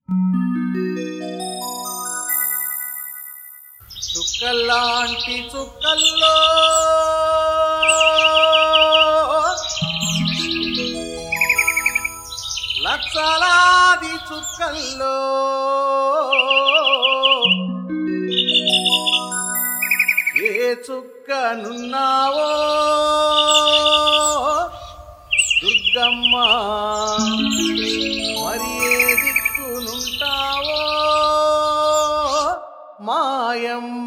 చుక్కల్లాంటి చుక్కల్లో లక్షలాది చుక్కల్లో ఏ చుక్కనున్నావో దుర్గమ్మ మరి ఏ దిక్కునుంటావో మాయమ్మ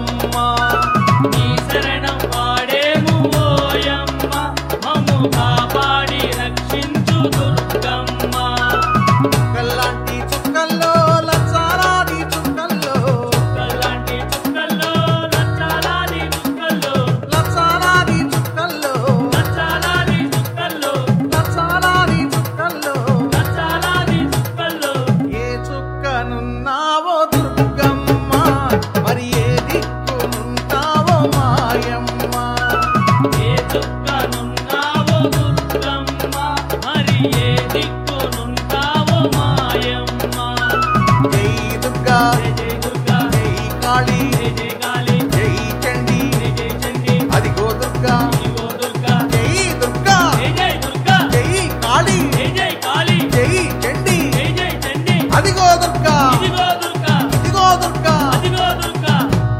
దుర్గమ్మ నీ శరణం వాడేము ఓయమ్మ మమ్ము కాపాడి రక్షించు దుర్గమ్మ కల్లాంటి చుక్కల్లో లచ్చారాది చుక్కల్లో కల్లాంటి చుక్కల్లో లచ్చాలాది చుక్కల్లో లచ్చారాది చుక్కల్లో లచ్చాలాది చుక్కల్లో లచ్చారాది చుక్కల్లో లచ్చాలాది చుక్కల్లో ఏ చుక్కనున్నావో దుర్గమ్మ మరి ఏ దిక్కునుంటావో మాయమ్మ ఏ చుక్కనున్నావో దుర్గమ్మ మరి ఏ దిక్కునుంటావో మాయమ్మ జై దుర్గా జయ జయ దుర్గా జై కాళీ జయ జయ కాళీ జై చండీ జయ జయ చండీ అదిగో దుర్గా ఇదిగో దుర్గా జై దుర్గా జయ జయ దుర్గా జై కాళీ జయ జయ కాళీ జై చండీ జయ జయ చండీ అదిగో దుర్గా ఇదిగో దుర్గా ఇదిగో దుర్గా అదిగో దుర్గా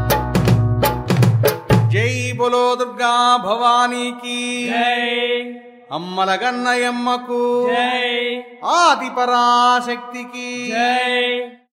జై బోలో దుర్గా భవానీకి జై అమ్మల గన్నయమ్మకు జై ఆది పరాశక్తికి జై